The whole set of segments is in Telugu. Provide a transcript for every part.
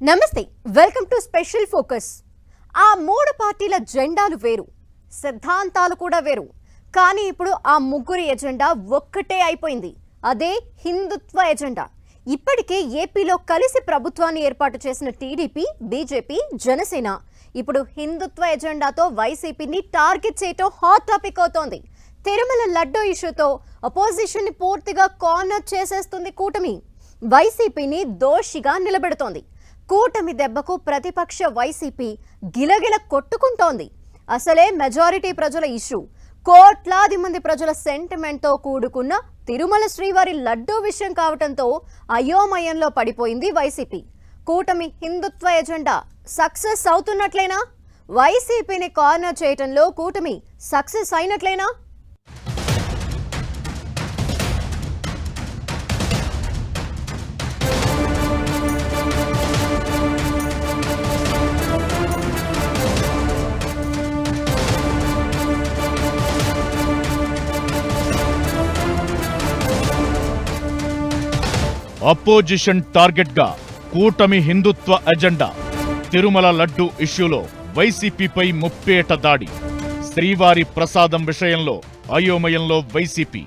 నమస్తే వెల్కమ్ టు స్పెషల్ ఫోకస్ ఆ మూడు పార్టీల జెండాలు వేరు సిద్ధాంతాలు కూడా వేరు కానీ ఇప్పుడు ఆ ముగ్గురి ఎజెండా ఒక్కటే అయిపోయింది అదే హిందుత్వ ఎజెండా ఇప్పటికే ఏపీలో కలిసి ప్రభుత్వాన్ని ఏర్పాటు చేసిన టీడీపీ బీజేపీ జనసేన ఇప్పుడు హిందుత్వ ఎజెండాతో వైసీపీని టార్గెట్ చేయటం హాట్ టాపిక్ అవుతోంది తిరుమల లడ్డూ ఇష్యూతో అపోజిషన్ ని పూర్తిగా కార్నర్ చేసేస్తుంది కూటమి వైసీపీని దోషిగా నిలబెడుతోంది కూటమి దెబ్బకు ప్రతిపక్ష వైసీపీ గిలగిల కొట్టుకుంటోంది అసలే మెజారిటీ ప్రజల ఇష్యూ కోట్లాది మంది ప్రజల సెంటిమెంట్తో కూడుకున్న తిరుమల శ్రీవారి లడ్డూ విషయం కావటంతో అయోమయంలో పడిపోయింది వైసీపీ కూటమి హిందుత్వ ఎజెండా సక్సెస్ అవుతున్నట్లేనా వైసీపీని కార్నర్ చేయటంలో కూటమి సక్సెస్ అయినట్లేనా అపోజిషన్ టార్గెట్ గా కూటమి హిందుత్వ ఎజెండా తిరుమల లడ్డు ఇష్యూలో వైసీపీపై ముప్పేట దాడి శ్రీవారి ప్రసాదం విషయంలో అయోమయంలో వైసీపీ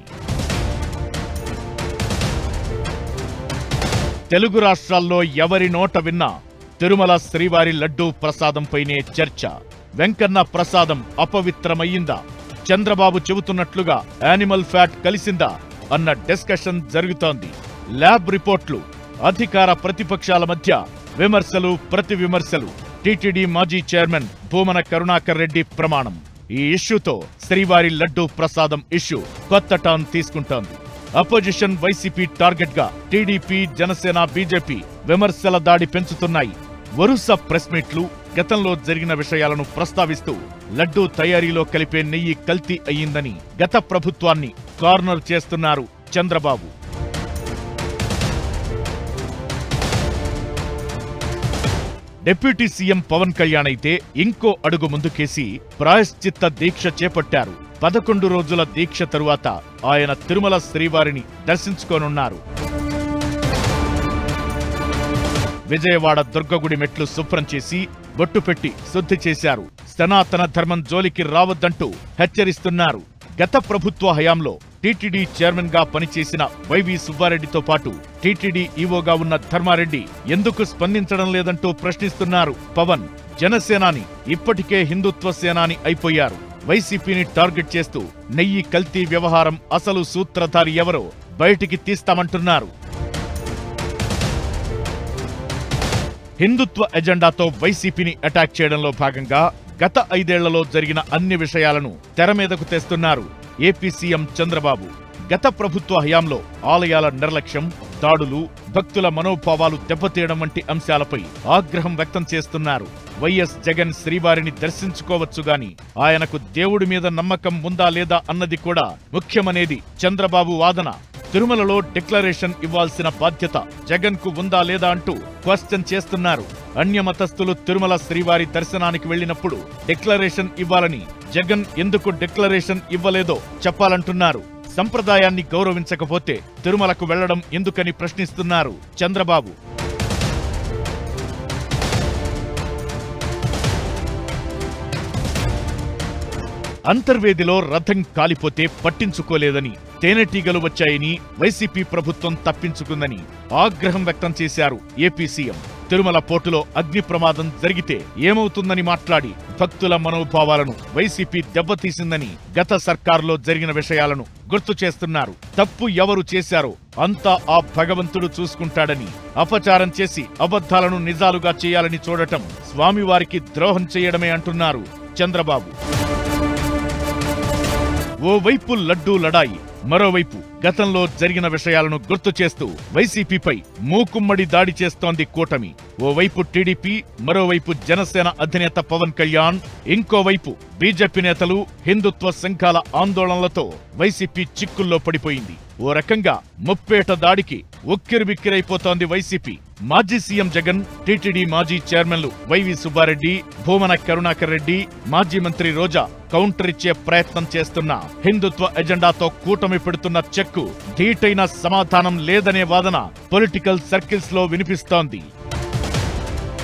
తెలుగు రాష్ట్రాల్లో ఎవరి నోట విన్నా తిరుమల శ్రీవారి లడ్డూ ప్రసాదంపైనే చర్చ వెంకన్న ప్రసాదం అపవిత్రమయ్యిందా చంద్రబాబు చెబుతున్నట్లుగా యానిమల్ ఫ్యాట్ కలిసిందా అన్న డిస్కషన్ జరుగుతోంది ల్యాబ్ రిపోర్ట్లు అధికార ప్రతిపక్షాల మధ్య విమర్శలు ప్రతి విమర్శలు టీటీడీ మాజీ చైర్మన్ భూమన కరుణాకర్ రెడ్డి ప్రమాణం ఈ ఇష్యూతో శ్రీవారి లడ్డూ ప్రసాదం ఇష్యూ కొత్త టర్న్ తీసుకుంటోంది అపోజిషన్ వైసీపీ టార్గెట్ గా టీడీపీ జనసేన బీజేపీ విమర్శల దాడి పెంచుతున్నాయి వరుస ప్రెస్ మీట్లు గతంలో జరిగిన విషయాలను ప్రస్తావిస్తూ లడ్డూ తయారీలో కలిపే నెయ్యి కల్తీ అయ్యిందని గత ప్రభుత్వాన్ని కార్నర్ చేస్తున్నారు చంద్రబాబు డిప్యూటీ సీఎం పవన్ కళ్యాణ్ అయితే ఇంకో అడుగు ముందుకేసి ప్రాయశ్చిత్త దీక్ష చేపట్టారు పదకొండు రోజుల దీక్ష తరువాత ఆయన తిరుమల శ్రీవారిని దర్శించుకోనున్నారు విజయవాడ దుర్గగుడి మెట్లు శుభ్రం చేసి బొట్టు పెట్టి శుద్ధి చేశారు సనాతన ధర్మం జోలికి రావద్దంటూ హెచ్చరిస్తున్నారు గత ప్రభుత్వ హయాంలో టీటీడీ చైర్మన్ గా పనిచేసిన వైవి సుబ్బారెడ్డితో పాటు టీటీడీ ఈవోగా ఉన్న ధర్మారెడ్డి ఎందుకు స్పందించడం లేదంటూ ప్రశ్నిస్తున్నారు పవన్ జనసేనాని ఇప్పటికే హిందుత్వ సేనాని అయిపోయారు వైసీపీని టార్గెట్ చేస్తూ నెయ్యి కల్తీ వ్యవహారం అసలు సూత్రధారి ఎవరో బయటికి తీస్తామంటున్నారు హిందుత్వ ఎజెండాతో వైసీపీని అటాక్ చేయడంలో భాగంగా గత ఐదేళ్లలో జరిగిన అన్ని విషయాలను తెర మీదకు తెస్తున్నారు ఏపీ సీఎం చంద్రబాబు గత ప్రభుత్వ హయాంలో ఆలయాల నిర్లక్ష్యం దాడులు భక్తుల మనోభావాలు దెబ్బతీయడం వంటి అంశాలపై ఆగ్రహం వ్యక్తం చేస్తున్నారు వైఎస్ జగన్ శ్రీవారిని దర్శించుకోవచ్చు గాని ఆయనకు దేవుడి మీద నమ్మకం ఉందా లేదా అన్నది కూడా ముఖ్యమనేది చంద్రబాబు వాదన తిరుమలలో డిక్లరేషన్ ఇవ్వాల్సిన బాధ్యత జగన్ కు ఉందా లేదా అంటూ క్వశ్చన్ చేస్తున్నారు అన్యమతస్థులు తిరుమల శ్రీవారి దర్శనానికి వెళ్లినప్పుడు డిక్లరేషన్ ఇవ్వాలని జగన్ ఎందుకు డిక్లరేషన్ ఇవ్వలేదో చెప్పాలంటున్నారు సంప్రదాయాన్ని గౌరవించకపోతే తిరుమలకు వెళ్లడం ఎందుకని ప్రశ్నిస్తున్నారు చంద్రబాబు అంతర్వేదిలో రథం కాలిపోతే పట్టించుకోలేదని తేనెటీగలు వచ్చాయని వైసీపీ ప్రభుత్వం తప్పించుకుందని ఆగ్రహం వ్యక్తం చేశారు ఏపీ సీఎం తిరుమల పోర్టులో అగ్ని ప్రమాదం జరిగితే ఏమవుతుందని మాట్లాడి భక్తుల మనోభావాలను వైసీపీ దెబ్బతీసిందని గత సర్కారులో జరిగిన విషయాలను గుర్తు చేస్తున్నారు తప్పు ఎవరు చేశారో అంతా ఆ భగవంతుడు చూసుకుంటాడని అపచారం చేసి అబద్ధాలను నిజాలుగా చేయాలని చూడటం స్వామివారికి ద్రోహం చేయడమే అంటున్నారు చంద్రబాబు ఓవైపు లడ్డూ లడాయి మరోవైపు గతంలో జరిగిన విషయాలను గుర్తు చేస్తూ వైసీపీపై మూకుమ్మడి దాడి చేస్తోంది కూటమి ఓవైపు టీడీపీ మరోవైపు జనసేన అధినేత పవన్ కళ్యాణ్ ఇంకోవైపు బీజేపీ నేతలు హిందుత్వ సంఘాల ఆందోళనలతో వైసీపీ చిక్కుల్లో పడిపోయింది ఓ రకంగా ముప్పేట దాడికి ఉక్కిరిబిక్కిరైపోతోంది వైసీపీ మాజీ సీఎం జగన్ టీటీడీ మాజీ చైర్మన్లు వైవి సుబ్బారెడ్డి భూమన కరుణాకర్ రెడ్డి మాజీ మంత్రి రోజా కౌంటర్ ఇచ్చే ప్రయత్నం చేస్తున్న హిందుత్వ ఎజెండాతో కూటమి పెడుతున్న చెక్కు ధీటైన సమాధానం లేదనే వాదన పొలిటికల్ సర్కిల్స్ లో వినిపిస్తోంది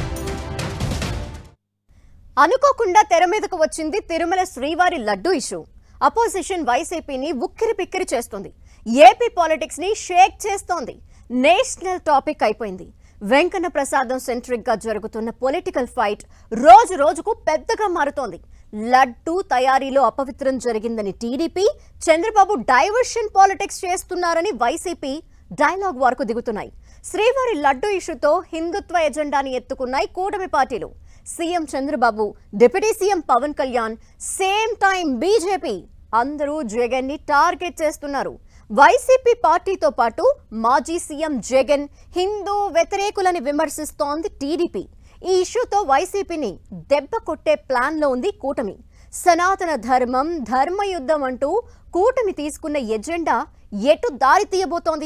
అనుకోకుండా తెర మీదకు వచ్చింది తిరుమల శ్రీవారి లడ్డు ఇష్యూ అపోజిషన్ వైసీపీని ఉక్కిరి పిక్కిరి చేస్తుంది ఏపీ పాలిటిక్స్ ని షేక్ చేస్తోంది నేషనల్ టాపిక్ అయిపోయింది వెంకన్న ప్రసాదం సెంట్రిక్ గా జరుగుతున్న పొలిటికల్ ఫైట్ రోజు రోజుకు పెద్దగా మారుతోంది లడ్డు తయారీలో అపవిత్రం జరిగిందని టీడీపీ చంద్రబాబు డైవర్షన్ పాలిటిక్స్ చేస్తున్నారని వైసీపీ డైలాగ్ వార్కు దిగుతున్నాయి శ్రీవారి లడ్డు ఇష్యూతో హిందుత్వ ఎజెండాని ఎత్తుకున్నాయి కూటమి పార్టీలు CM Chandrababu deputy CM Pawan Kalyan same time BJP అందరూ జగన్ ని టార్గెట్ చేస్తున్నారు వైసీపీ పార్టీతో పాటు మాజీ సీఎం జగన్ హిందూ వ్యతిరేకులని విమర్శిస్తోంది టీడీపీ ఈ ఇష్యూతో వైసీపీని దెబ్బ కొట్టే ప్లాన్లో ఉంది కూటమి సనాతన ధర్మం ధర్మయుద్ధం అంటూ కూటమి తీసుకున్న ఎజెండా ఎటు దారి తీయబోతోంది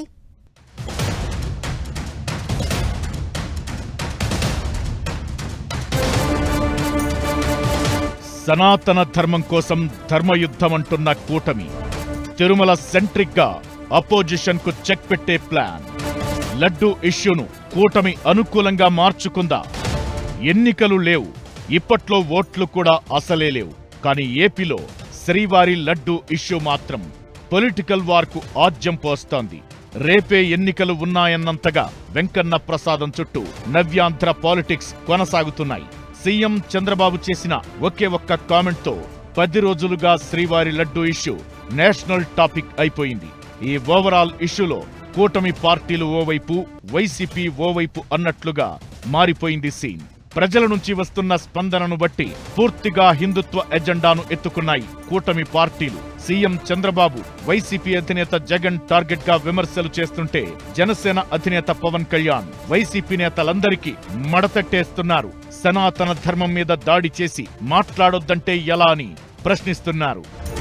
సనాతన ధర్మం కోసం ధర్మయుద్ధం అంటున్న కూటమి తిరుమల సెంట్రిక్ గా అపోజిషన్ కు చెక్ పెట్టే ప్లాన్ లడ్డు ఇష్యూను కూటమి అనుకూలంగా మార్చుకుందా ఎన్నికలు లేవు ఇప్పట్లో ఓట్లు కూడా అసలే లేవు కానీ ఏపీలో శ్రీవారి లడ్డు ఇష్యూ మాత్రం పొలిటికల్ వార్కు ఆజ్యం పోస్తోంది రేపే ఎన్నికలు ఉన్నాయన్నంతగా వెంకన్న ప్రసాదం చుట్టూ నవ్యాంధ్ర పాలిటిక్స్ కొనసాగుతున్నాయి సీఎం చంద్రబాబు చేసిన ఒకే ఒక్క కామెంట్తో పది రోజులుగా శ్రీవారి లడ్డు ఇష్యూ నేషనల్ టాపిక్ అయిపోయింది ఈ ఓవరాల్ ఇష్యూలో కూటమి పార్టీలు ఓవైపు వైసీపీ ఓవైపు అన్నట్లుగా మారిపోయింది సీన్ ప్రజల నుంచి వస్తున్న స్పందనను బట్టి పూర్తిగా హిందుత్వ ఎజెండాను ఎత్తుకున్నాయి కూటమి పార్టీలు సీఎం చంద్రబాబు వైసీపీ అధినేత జగన్ టార్గెట్ గా విమర్శలు చేస్తుంటే జనసేన అధినేత పవన్ కళ్యాణ్ వైసీపీ నేతలందరికీ మడతట్టేస్తున్నారు సనాతన ధర్మం మీద దాడి చేసి మాట్లాడొద్దంటే ఎలా అని ప్రశ్నిస్తున్నారు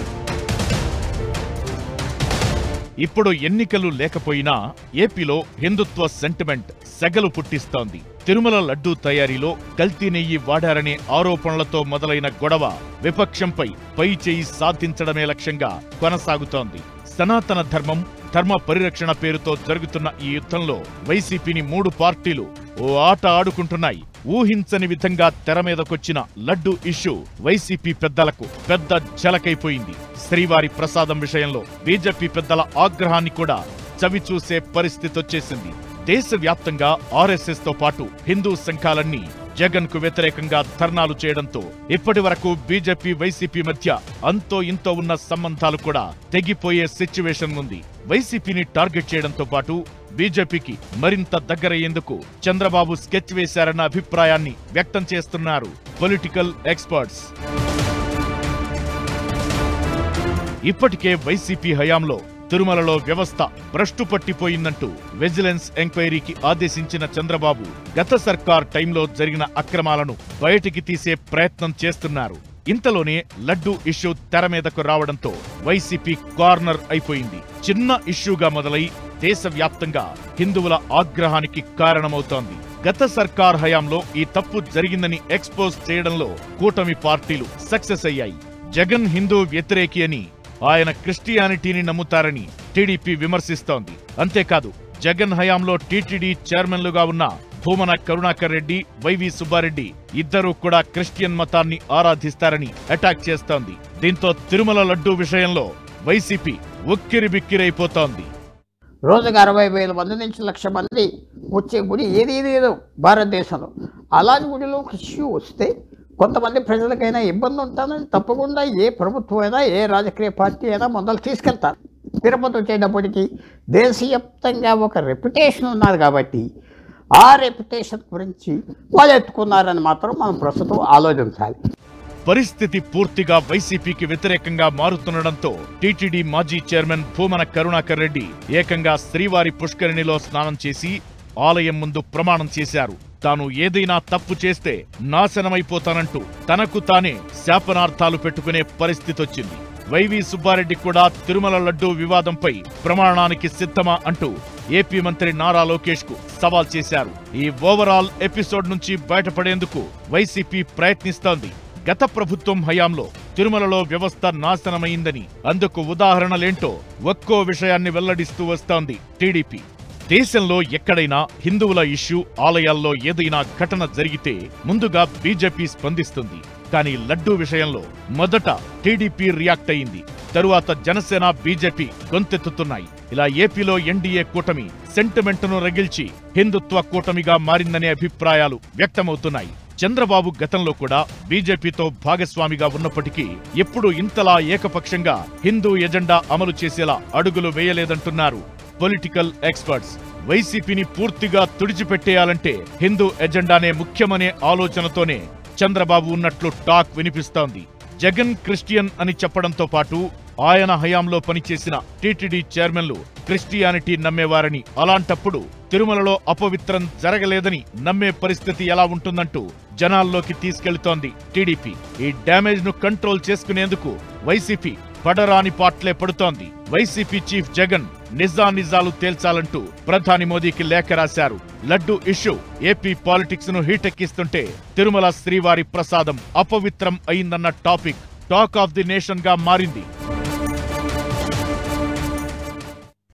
ఇప్పుడు ఎన్నికలు లేకపోయినా ఏపీలో హిందుత్వ సెంటిమెంట్ సెగలు పుట్టిస్తోంది తిరుమల లడ్డూ తయారీలో కల్తీ నెయ్యి వాడారనే ఆరోపణలతో మొదలైన గొడవ విపక్షంపై పై చేయి సాధించడమే లక్ష్యంగా కొనసాగుతోంది సనాతన ధర్మం ధర్మ పరిరక్షణ పేరుతో జరుగుతున్న ఈ యుద్ధంలో వైసీపీని మూడు పార్టీలు ఓ ఆట ఆడుకుంటున్నాయి ఊహించని విధంగా తెర మీదకొచ్చిన లడ్డు ఇష్యూ వైసీపీ పెద్దలకు పెద్ద జలకైపోయింది శ్రీవారి ప్రసాదం విషయంలో బీజేపీ పెద్దల ఆగ్రహాన్ని కూడా చవిచూసే పరిస్థితి వచ్చేసింది దేశవ్యాప్తంగా ఆర్ఎస్ఎస్ తో పాటు హిందూ సంఘాలన్నీ జగన్ కు వ్యతిరేకంగా ధర్నాలు చేయడంతో ఇప్పటి వరకు బీజేపీ వైసీపీ మధ్య అంతో ఇంతో ఉన్న సంబంధాలు కూడా తెగిపోయే సిచ్యువేషన్ ఉంది వైసీపీని టార్గెట్ చేయడంతో పాటు బీజేపీకి మరింత దగ్గరయ్యేందుకు చంద్రబాబు స్కెచ్ వేశారన్న అభిప్రాయాన్ని వ్యక్తం చేస్తున్నారు పొలిటికల్ ఎక్స్పర్ట్స్ ఇప్పటికే వైసీపీ హయాంలో తిరుమలలో వ్యవస్థ భ్రష్టు పట్టిపోయిందంటూ విజిలెన్స్ ఎంక్వైరీకి ఆదేశించిన చంద్రబాబు గత సర్కార్ టైంలో జరిగిన అక్రమాలను బయటికి తీసే ప్రయత్నం చేస్తున్నారు ఇంతలోనే లడ్డు ఇష్యూ తెర మీదకు రావడంతో వైసీపీ కార్నర్ అయిపోయింది చిన్న ఇష్యూగా మొదలై దేశవ్యాప్తంగా హిందువుల ఆగ్రహానికి కారణమవుతోంది గత సర్కార్ హయాంలో ఈ తప్పు జరిగిందని ఎక్స్పోజ్ చేయడంలో కూటమి పార్టీలు సక్సెస్ అయ్యాయి జగన్ హిందూ వ్యతిరేకి అని ఆయన క్రిస్టియానిటీని నమ్ముతారని టీడీపీ విమర్శిస్తోంది అంతేకాదు జగన్ హయాంలో టీటీడీ చైర్మన్లుగా ఉన్న భూమన కరుణాకర్ రెడ్డి వైవి సుబ్బారెడ్డి ఇద్దరూ కూడా క్రిస్టియన్ మతాన్ని ఆరాధిస్తారని అటాక్ చేస్తోంది దీంతో తిరుమల లడ్డూ విషయంలో వైసీపీ ఉక్కిరి బిక్కిరైపోతోంది రోజుకు అరవై వేల మంది నుంచి లక్ష మంది వచ్చే గుడి ఏది లేదు భారతదేశంలో అలాంటి గుడిలో ఒక ఇష్యూ వస్తే కొంతమంది ప్రజలకైనా ఇబ్బంది ఉంటుందని తప్పకుండా ఏ ప్రభుత్వం అయినా ఏ రాజకీయ పార్టీ అయినా మొదలు తీసుకెళ్తారు తిరుపతి వచ్చేటప్పటికి దేశవ్యాప్తంగా ఒక రెప్యుటేషన్ ఉన్నది కాబట్టి ఆ రెప్యుటేషన్ గురించి వాళ్ళు ఎత్తుకున్నారని మాత్రం మనం ప్రస్తుతం ఆలోచించాలి పరిస్థితి పూర్తిగా వైసీపీకి వ్యతిరేకంగా మారుతుండడంతో టీటీడీ మాజీ చైర్మన్ భూమన కరుణాకర్ రెడ్డి ఏకంగా శ్రీవారి పుష్కరిణిలో స్నానం చేసి ఆలయం ముందు ప్రమాణం చేశారు తాను ఏదైనా తప్పు చేస్తే నాశనమైపోతానంటూ తనకు తానే శాపనార్థాలు పెట్టుకునే పరిస్థితొచ్చింది వైవి సుబ్బారెడ్డి కూడా తిరుమల లడ్డూ వివాదంపై ప్రమాణానికి సిద్ధమా అంటూ ఏపీ మంత్రి నారా లోకేష్ కు సవాల్ చేశారు ఈ ఓవరాల్ ఎపిసోడ్ నుంచి బయటపడేందుకు వైసీపీ ప్రయత్నిస్తోంది గత ప్రభుత్వం హయాంలో తిరుమలలో వ్యవస్థ నాశనమైందని అందుకు ఉదాహరణలేంటో ఒక్కో విషయాన్ని వెల్లడిస్తూ వస్తోంది టీడీపీ దేశంలో ఎక్కడైనా హిందువుల ఇష్యూ ఆలయాల్లో ఏదైనా ఘటన జరిగితే ముందుగా బీజేపీ స్పందిస్తుంది కానీ లడ్డూ విషయంలో మొదట టీడీపీ రియాక్ట్ అయింది తరువాత జనసేన బీజేపీ గొంతెత్తుతున్నాయి ఇలా ఏపీలో ఎన్డీఏ కూటమి సెంటిమెంట్ను రగిల్చి హిందుత్వ కూటమిగా మారిందనే అభిప్రాయాలు వ్యక్తమవుతున్నాయి చంద్రబాబు గతంలో కూడా బీజేపీతో భాగస్వామిగా ఉన్నప్పటికీ ఎప్పుడు ఇంతలా ఏకపక్షంగా హిందూ ఎజెండా అమలు చేసేలా అడుగులు వేయలేదంటున్నారు పొలిటికల్ ఎక్స్పర్ట్స్ వైసీపీని పూర్తిగా తుడిచిపెట్టేయాలంటే హిందూ ఎజెండానే ముఖ్యమనే ఆలోచనతోనే చంద్రబాబు ఉన్నట్లు టాక్ వినిపిస్తోంది జగన్ క్రిస్టియన్ అని చెప్పడంతో పాటు ఆయన హయాంలో పనిచేసిన టీటీడీ చైర్మన్లు క్రిస్టియానిటీ నమ్మేవారని అలాంటప్పుడు తిరుమలలో అపవిత్రం జరగలేదని నమ్మే పరిస్థితి ఎలా ఉంటుందంటూ జనాల్లోకి తీసుకెళ్తోంది టీడీపీ ఈ డ్యామేజ్ ను కంట్రోల్ చేసుకునేందుకు వైసీపీ పడరాని పాట్లే పడుతోంది వైసీపీ చీఫ్ జగన్ నిజానిజాలు తేల్చాలంటూ ప్రధాని మోదీకి లేఖ రాశారు లడ్డు ఇష్యూ ఏపీ పాలిటిక్స్ ను హీటెక్కిస్తుంటే తిరుమల శ్రీవారి ప్రసాదం అపవిత్రం అయిందన్న topic talk of the nation గా మారింది